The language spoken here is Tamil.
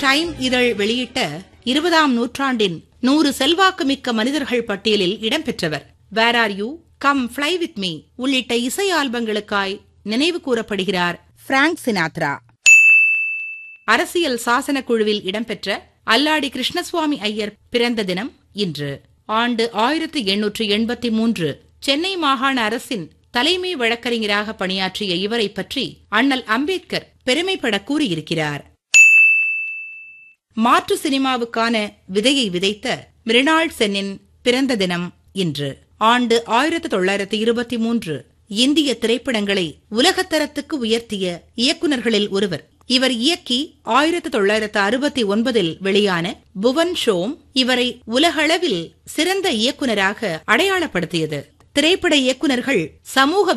டைம் இதழ் வெளியிட்ட இருபதாம் நூற்றாண்டின் நூறு செல்வாக்குமிக்க மனிதர்கள் பட்டியலில் இடம்பெற்றவர் where are you come fly with me உள்ளிட்ட இசை ஆல்பங்களுக்காய் நினைவு கூறப்படுகிறார் பிராங்க் சினாத்ரா அரசியல் சாசன குழுவில் இடம்பெற்ற அல்லாடி கிருஷ்ணசுவாமி ஐயர் பிறந்த தினம் இன்று ஆண்டு ஆயிரத்து எண்ணூற்று எண்பத்தி மூன்று சென்னை மாகாண அரசின் தலைமை வழக்கறிஞராக பணியாற்றிய இவரை பற்றி அண்ணல் அம்பேத்கர் பெருமைப்பட கூறியிருக்கிறார் மாற்று சினிமாவுக்கான விதையை விதைத்த மிருணாள் சென்னின் பிறந்த தினம் இன்று ஆண்டு ஆயிரத்து தொள்ளாயிரத்து இருபத்தி மூன்று இந்திய திரைப்படங்களை உலகத்தரத்துக்கு உயர்த்திய இயக்குநர்களில் ஒருவர் இவர் இயக்கி ஆயிரத்து தொள்ளாயிரத்து அறுபத்தி ஒன்பதில் வெளியான புவன் ஷோம் இவரை உலகளவில் சிறந்த இயக்குநராக அடையாளப்படுத்தியது திரைப்பட இயக்குநர்கள் சமூக